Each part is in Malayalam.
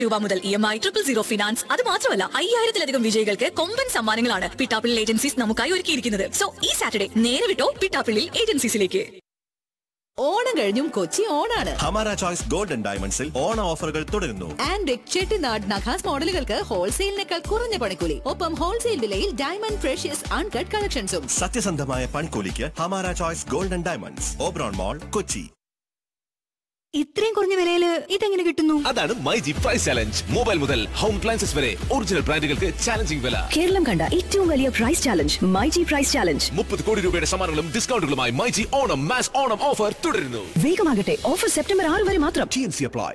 രൂപ മുതൽ E M I triple zero finance അത് മാത്രമല്ല അയ്യായിരത്തിലധികം വിജയികൾക്ക് കൊമ്പൻ സമ്മാനങ്ങളാണ് പിട്ടാപ്പിള്ളി ഏജൻസീസ് നമുക്കായി ഒരുക്കിയിരിക്കുന്നത് സോ ഈ സാറ്റർഡേ നേരെ വിട്ടോ പിട്ടാപ്പിള്ളി ഏജൻസീസിലേക്ക് ഓണം കഴിഞ്ഞും കൊച്ചി ഓണാണ് ഹമാര ചോയ്സ് ഗോൾഡൻ ഡയമണ്ട്സിൽ ഓണ ഓഫറുകൾ തുടരുന്നു ആൻഡ് ചെട്ടിനാട് നഖാസ് മോഡലുകൾക്ക് ഹോൾസെയിലിനേക്കാൾ കുറഞ്ഞ പണിക്കൂലി ഒപ്പം ഹോൾസെയിൽ വിലയിൽ ഡയമണ്ട് ഫ്രഷ്യസ് അൺകട്ട് കളക്ഷൻസും സത്യസന്ധമായ പണിക്കൂലിക്ക് ഹമാര choice golden diamonds Oberon mall Kochi ഇത്രയും കുറഞ്ഞ വിലയില് ഇതെങ്ങനെ കിട്ടുന്നു അതാണ് my G price challenge mobile മുതൽ ഹോം അപ്ലയൻസസ് വരെ ഒറിജിനൽ ബ്രാൻഡുകൾക്ക് ചാലഞ്ചിങ് വില കേരളം കണ്ട ഏറ്റവും വലിയ price challenge my G price challenge മുപ്പത് കോടി രൂപയുടെ സമ്മാനങ്ങളും ഡിസ്കൗണ്ടുകളുമായി my G Onam mass Onam offer തുടരുന്നു വേഗമാകട്ടെ ഓഫർ സെപ്റ്റംബർ ആറ് വരെ മാത്രം T N C apply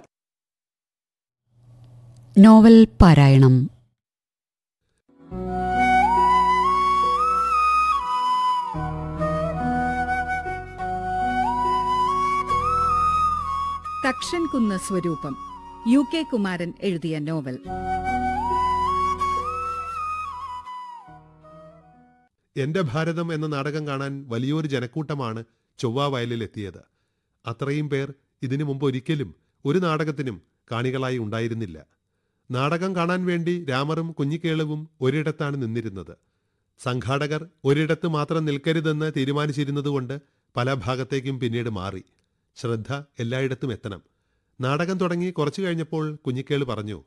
novel പാരായണം തക്ഷൻ കുന്ന് സ്വരൂപം യു കെ കുമാരൻ എഴുതിയ നോവൽ എന്റെ ഭാരതം എന്ന നാടകം കാണാൻ വലിയൊരു ജനക്കൂട്ടമാണ് ചൊവ്വ വയലിൽ എത്തിയത് അത്രയും പേർ ഇതിനു മുമ്പ് ഒരിക്കലും ഒരു നാടകത്തിനും കാണികളായി ഉണ്ടായിരുന്നില്ല നാടകം കാണാൻ വേണ്ടി രാമറും കുഞ്ഞിക്കേളുവും ഒരിടത്താണ് നിന്നിരുന്നത് സംഘാടകർ ഒരിടത്ത് മാത്രം നിൽക്കരുതെന്ന് തീരുമാനിച്ചിരുന്നതുകൊണ്ട് പല ഭാഗത്തേക്കും പിന്നീട് മാറി ശ്രദ്ധ എല്ലായിടത്തും എത്തണം നാടകം തുടങ്ങി കുറച്ചു കഴിഞ്ഞപ്പോൾ കുഞ്ഞിക്കേള് പറഞ്ഞു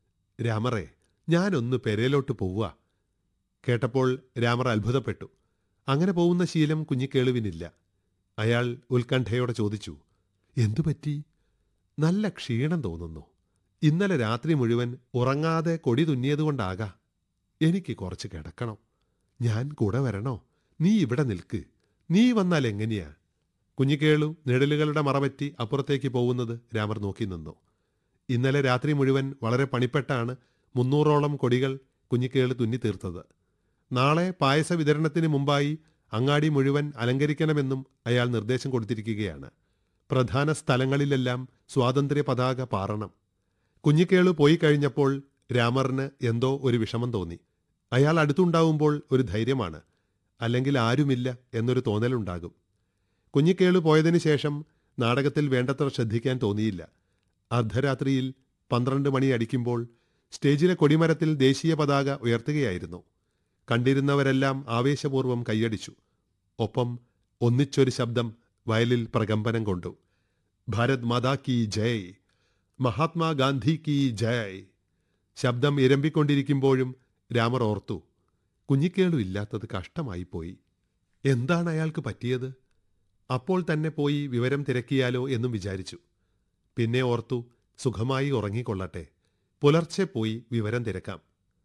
രാമറേ ഞാനൊന്ന് പെരയിലോട്ട് പോവുക കേട്ടപ്പോൾ രാമർ അത്ഭുതപ്പെട്ടു അങ്ങനെ പോകുന്ന ശീലം കുഞ്ഞിക്കേളുവിനില്ല അയാൾ ഉത്കണ്ഠയോടെ ചോദിച്ചു എന്തു പറ്റി നല്ല ക്ഷീണം തോന്നുന്നു ഇന്നലെ രാത്രി മുഴുവൻ ഉറങ്ങാതെ കൊടി തുന്നിയതുകൊണ്ടാകാം എനിക്ക് കുറച്ച് കിടക്കണം ഞാൻ കൂടെ വരണോ നീ ഇവിടെ നിൽക്ക് നീ വന്നാൽ എങ്ങനെയാ കുഞ്ഞിക്കേളു നിഴലുകളുടെ മറപറ്റി അപ്പുറത്തേക്ക് പോകുന്നത് രാമർ നോക്കി നിന്നു ഇന്നലെ രാത്രി മുഴുവൻ വളരെ പണിപ്പെട്ടാണ് മുന്നൂറോളം കൊടികൾ കുഞ്ഞിക്കേള് തുന്നിത്തീർത്തത് നാളെ പായസ വിതരണത്തിന് മുമ്പായി അങ്ങാടി മുഴുവൻ അലങ്കരിക്കണമെന്നും അയാൾ നിർദ്ദേശം കൊടുത്തിരിക്കുകയാണ് പ്രധാന സ്ഥലങ്ങളിലെല്ലാം സ്വാതന്ത്ര്യ പതാക പാറണം കുഞ്ഞിക്കേളു പോയി കഴിഞ്ഞപ്പോൾ രാമറിന് എന്തോ ഒരു വിഷമം തോന്നി അയാൾ അടുത്തുണ്ടാവുമ്പോൾ ഒരു ധൈര്യമാണ് അല്ലെങ്കിൽ ആരുമില്ല എന്നൊരു തോന്നലുണ്ടാകും കുഞ്ഞിക്കേളു പോയതിനു ശേഷം നാടകത്തിൽ വേണ്ടത്ര ശ്രദ്ധിക്കാൻ തോന്നിയില്ല അർദ്ധരാത്രിയിൽ പന്ത്രണ്ട് മണി അടിക്കുമ്പോൾ സ്റ്റേജിലെ കൊടിമരത്തിൽ ദേശീയ പതാക ഉയർത്തുകയായിരുന്നു കണ്ടിരുന്നവരെല്ലാം ആവേശപൂർവ്വം കൈയടിച്ചു ഒപ്പം ഒന്നിച്ചൊരു ശബ്ദം വയലിൽ പ്രകമ്പനം കൊണ്ടു ഭാരത് മാതാ കി ജയ് മഹാത്മാഗാന്ധി കി ജയ് ശബ്ദം ഇരമ്പിക്കൊണ്ടിരിക്കുമ്പോഴും രാമർ ഓർത്തു കുഞ്ഞിക്കേളു ഇല്ലാത്തത് കഷ്ടമായിപ്പോയി എന്താണ് അയാൾക്ക് പറ്റിയത് അപ്പോൾ തന്നെ പോയി വിവരം തിരക്കിയാലോ എന്നും വിചാരിച്ചു പിന്നെ ഓർത്തു സുഖമായി ഉറങ്ങിക്കൊള്ളട്ടെ പുലർച്ചെ പോയി വിവരം തിരക്കാം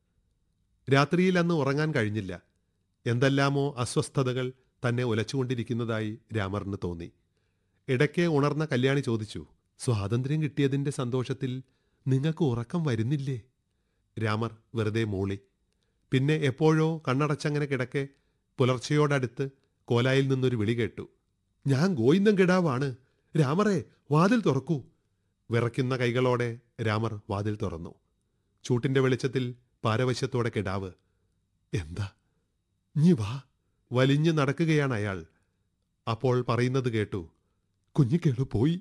രാത്രിയിൽ അന്ന് ഉറങ്ങാൻ കഴിഞ്ഞില്ല എന്തെല്ലാമോ അസ്വസ്ഥതകൾ തന്നെ ഉലച്ചുകൊണ്ടിരിക്കുന്നതായി രാമറിന് തോന്നി ഇടയ്ക്ക് ഉണർന്ന കല്യാണി ചോദിച്ചു സ്വാതന്ത്ര്യം കിട്ടിയതിന്റെ സന്തോഷത്തിൽ നിങ്ങൾക്ക് ഉറക്കം വരുന്നില്ലേ രാമർ വെറുതെ മൂളി പിന്നെ എപ്പോഴോ കണ്ണടച്ചങ്ങനെ കിടക്കെ പുലർച്ചയോടടുത്ത് കോലായിൽ നിന്നൊരു വിളി കേട്ടു ഞാൻ ഗോയിന്ദം കിടാവാണ് രാമറെ വാതിൽ തുറക്കൂ വിറയ്ക്കുന്ന കൈകളോടെ രാമർ വാതിൽ തുറന്നു ചൂട്ടിന്റെ വെളിച്ചത്തിൽ പാരവശ്യത്തോടെ കിടാവ് എന്താ നീ വാ വലിഞ്ഞു നടക്കുകയാണ് അയാൾ അപ്പോൾ പറയുന്നത് കേട്ടു കുഞ്ഞിക്കേളു പോയി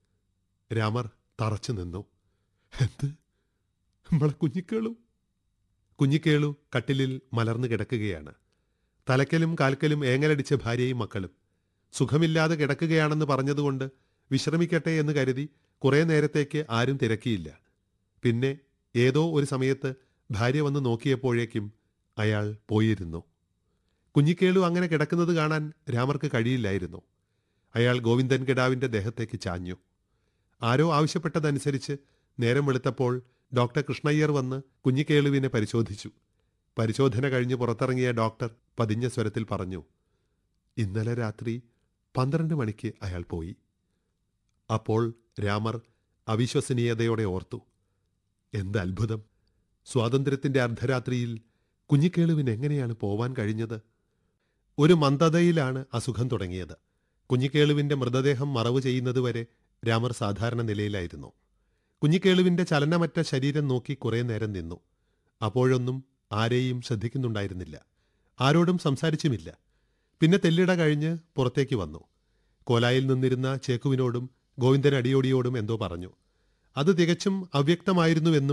രാമർ തറച്ചു നിന്നു എന്ത് നമ്മളെ കുഞ്ഞിക്കേളു കുഞ്ഞിക്കേളു കട്ടിലിൽ മലർന്നു കിടക്കുകയാണ് തലക്കലും കാൽക്കലും ഏങ്ങലടിച്ച ഭാര്യയും മക്കളും സുഖമില്ലാതെ കിടക്കുകയാണെന്ന് പറഞ്ഞതുകൊണ്ട് വിശ്രമിക്കട്ടെ എന്ന് കരുതി കുറേ നേരത്തേക്ക് ആരും തിരക്കിയില്ല പിന്നെ ഏതോ ഒരു സമയത്ത് ഭാര്യ വന്ന് നോക്കിയപ്പോഴേക്കും അയാൾ പോയിരുന്നു കുഞ്ഞിക്കേളു അങ്ങനെ കിടക്കുന്നത് കാണാൻ രാമർക്ക് കഴിയില്ലായിരുന്നു അയാൾ ഗോവിന്ദൻ കിടാവിന്റെ ദേഹത്തേക്ക് ചാഞ്ഞു ആരോ ആവശ്യപ്പെട്ടതനുസരിച്ച് നേരം വെളുത്തപ്പോൾ ഡോക്ടർ കൃഷ്ണയ്യർ വന്ന് കുഞ്ഞിക്കേളുവിനെ പരിശോധിച്ചു പരിശോധന കഴിഞ്ഞ് പുറത്തിറങ്ങിയ ഡോക്ടർ പതിഞ്ഞ സ്വരത്തിൽ പറഞ്ഞു ഇന്നലെ രാത്രി പന്ത്രണ്ട് മണിക്ക് അയാൾ പോയി അപ്പോൾ രാമർ അവിശ്വസനീയതയോടെ ഓർത്തു എന്ത് അത്ഭുതം സ്വാതന്ത്ര്യത്തിന്റെ അർദ്ധരാത്രിയിൽ കുഞ്ഞിക്കേളുവിന് എങ്ങനെയാണ് പോവാൻ കഴിഞ്ഞത് ഒരു മന്ദതയിലാണ് അസുഖം തുടങ്ങിയത് കുഞ്ഞിക്കേളുവിന്റെ മൃതദേഹം മറവ് ചെയ്യുന്നതുവരെ രാമർ സാധാരണ നിലയിലായിരുന്നു കുഞ്ഞിക്കേളുവിന്റെ ചലനമറ്റ ശരീരം നോക്കി കുറേ നേരം നിന്നു അപ്പോഴൊന്നും ആരെയും ശ്രദ്ധിക്കുന്നുണ്ടായിരുന്നില്ല ആരോടും സംസാരിച്ചുമില്ല പിന്നെ തെല്ലിട കഴിഞ്ഞ് പുറത്തേക്ക് വന്നു കോലായിൽ നിന്നിരുന്ന ചേക്കുവിനോടും ഗോവിന്ദൻ അടിയോടിയോടും എന്തോ പറഞ്ഞു അത് തികച്ചും അവ്യക്തമായിരുന്നുവെന്നും